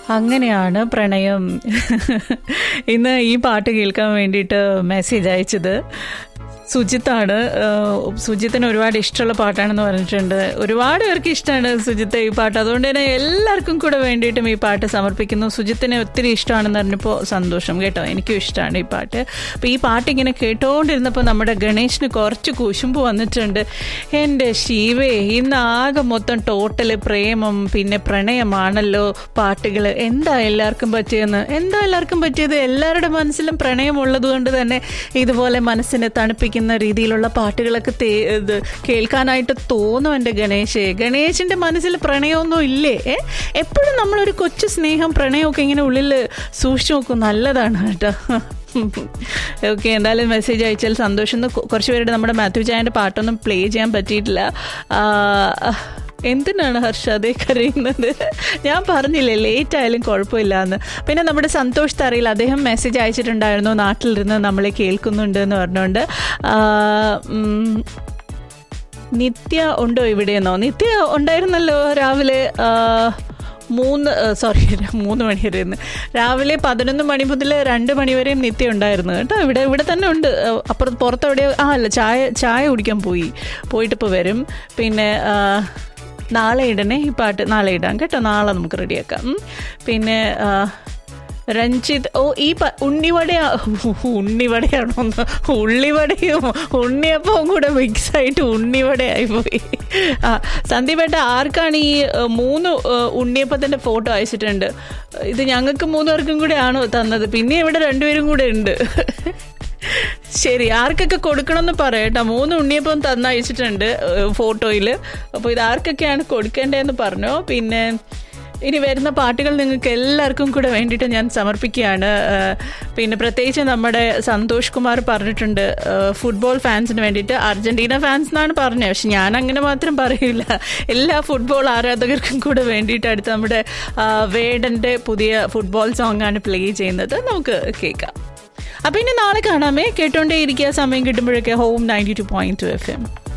അങ്ങനെയാണ് പ്രണയം ഇന്ന് ഈ പാട്ട് കേൾക്കാൻ വേണ്ടിയിട്ട് മെസ്സേജ് അയച്ചത് സുജിത്താണ് ഏഹ് സുജിത്തിന് ഒരുപാട് ഇഷ്ടമുള്ള പാട്ടാണെന്ന് പറഞ്ഞിട്ടുണ്ട് ഒരുപാട് പേർക്ക് ഇഷ്ടമാണ് സുജിത്ത് ഈ പാട്ട് അതുകൊണ്ട് തന്നെ എല്ലാവർക്കും കൂടെ വേണ്ടിയിട്ടും ഈ പാട്ട് സമർപ്പിക്കുന്നു സുജിത്തിനെ ഒത്തിരി ഇഷ്ടമാണെന്ന് പറഞ്ഞപ്പോൾ സന്തോഷം കേട്ടോ എനിക്കും ഇഷ്ടമാണ് ഈ പാട്ട് അപ്പോൾ ഈ പാട്ട് ഇങ്ങനെ കേട്ടോണ്ടിരുന്നപ്പോൾ നമ്മുടെ ഗണേഷിന് കുറച്ച് കുശുമ്പ് വന്നിട്ടുണ്ട് എൻ്റെ ശിവേ ഇന്ന് ആകെ മൊത്തം ടോട്ടൽ പ്രേമം പിന്നെ പ്രണയമാണല്ലോ പാട്ടുകൾ എന്താ എല്ലാവർക്കും പറ്റിയെന്ന് എന്താ എല്ലാവർക്കും പറ്റിയത് എല്ലാവരുടെ മനസ്സിലും പ്രണയമുള്ളത് കൊണ്ട് തന്നെ ഇതുപോലെ മനസ്സിനെ തണുപ്പിക്കുന്ന രീതിയിലുള്ള പാട്ടുകളൊക്കെ തേ ഇത് കേൾക്കാനായിട്ട് തോന്നും എൻ്റെ ഗണേശേ ഗണേശിൻ്റെ മനസ്സിൽ പ്രണയമൊന്നും ഇല്ലേ ഏ എപ്പോഴും നമ്മളൊരു കൊച്ചു സ്നേഹം പ്രണയമൊക്കെ ഇങ്ങനെ ഉള്ളിൽ സൂക്ഷിച്ചു നോക്കും നല്ലതാണ് കേട്ടോ ഓക്കെ എന്തായാലും മെസ്സേജ് അയച്ചാൽ സന്തോഷം എന്ന് കൊ- കുറച്ച് പേരുടെ നമ്മുടെ മാത്യു ചായൻ്റെ പാട്ടൊന്നും പ്ലേ ചെയ്യാൻ പറ്റിയിട്ടില്ല ആ, എന്തിനാണ് ഹർഷ അതേ കരയുന്നത് ഞാൻ പറഞ്ഞില്ലേ ലേറ്റ് ആയാലും കുഴപ്പമില്ല എന്ന് പിന്നെ നമ്മുടെ സന്തോഷ് തറയിൽ അദ്ദേഹം മെസ്സേജ് അയച്ചിട്ടുണ്ടായിരുന്നു നാട്ടിലിരുന്ന് നമ്മളെ കേൾക്കുന്നുണ്ട് എന്ന് പറഞ്ഞുകൊണ്ട് ആ, ഉം, നിത്യ ഉണ്ടോ ഇവിടെയെന്നോ നിത്യ ഉണ്ടായിരുന്നല്ലോ രാവിലെ ആ, മൂന്ന് സോറി മൂന്ന് മണി വരെ ഇന്ന് രാവിലെ പതിനൊന്ന് മണി മുതൽ രണ്ട് മണി വരെയും നിത്യ ഉണ്ടായിരുന്നു കേട്ടോ ഇവിടെ ഇവിടെ തന്നെ ഉണ്ട് ആ, അപ്പുറത്ത് പുറത്തെവിടെ ആ അല്ല ചായ ചായ കുടിക്കാൻ പോയി പോയിട്ടിപ്പോൾ വരും പിന്നെ ആ, നാളെ ഇടണേ ഈ പാട്ട് നാളെ ഇടാം കേട്ടോ നാളെ നമുക്ക് റെഡിയാക്കാം ഉം. പിന്നെ ആ, രഞ്ജിത്ത് ഓ ഈ പ- ഉണ്ണിവടയാ ഉണ്ണിവടയാണോ ഒന്ന് ഉള്ളിവടയും ഉണ്ണിയപ്പവും കൂടെ മിക്സ് ആയിട്ട് ഉണ്ണിവടയായി പോയി ആ സന്ദീപേട്ട ആർക്കാണ് ഈ ഏഹ്, മൂന്ന് ഏഹ്, ഉണ്ണിയപ്പത്തിന്റെ ഫോട്ടോ അയച്ചിട്ടുണ്ട് ഇത് ഞങ്ങൾക്ക് മൂന്ന് പേർക്കും കൂടെ ആണോ തന്നത് പിന്നെ ഇവിടെ രണ്ടുപേരും കൂടെ ഉണ്ട് ശരി ആർക്കൊക്കെ കൊടുക്കണമെന്ന് പറയട്ടോ മൂന്ന് ഉണ്ണിയപ്പം തന്നയച്ചിട്ടുണ്ട് ഫോട്ടോയിൽ അപ്പോൾ ഇത് ആർക്കൊക്കെയാണ് കൊടുക്കേണ്ടതെന്ന് പറഞ്ഞു പിന്നെ ഇനി വരുന്ന പാട്ടുകൾ നിങ്ങൾക്ക് എല്ലാവർക്കും കൂടെ വേണ്ടിയിട്ട് ഞാൻ സമർപ്പിക്കുകയാണ് ഏഹ് പിന്നെ പ്രത്യേകിച്ച് നമ്മുടെ സന്തോഷ് കുമാർ പറഞ്ഞിട്ടുണ്ട് ഏഹ് ഫുട്ബോൾ ഫാൻസിന് വേണ്ടിയിട്ട് അർജന്റീന ഫാൻസ് എന്നാണ് പറഞ്ഞത് പക്ഷെ ഞാൻ അങ്ങനെ മാത്രം പറയില്ല എല്ലാ ഫുട്ബോൾ ആരാധകർക്കും കൂടെ വേണ്ടിയിട്ട് അടുത്ത് നമ്മുടെ ആ, വേടൻ്റെ പുതിയ ഫുട്ബോൾ സോങ് ആണ് പ്ലേ ചെയ്യുന്നത് നമുക്ക് കേൾക്കാം അപ്പം ഇനി നാളെ കാണാമേ കേട്ടോണ്ടേ ഇരിക്കുക സമയം കിട്ടുമ്പോഴൊക്കെ home ninety two point two F M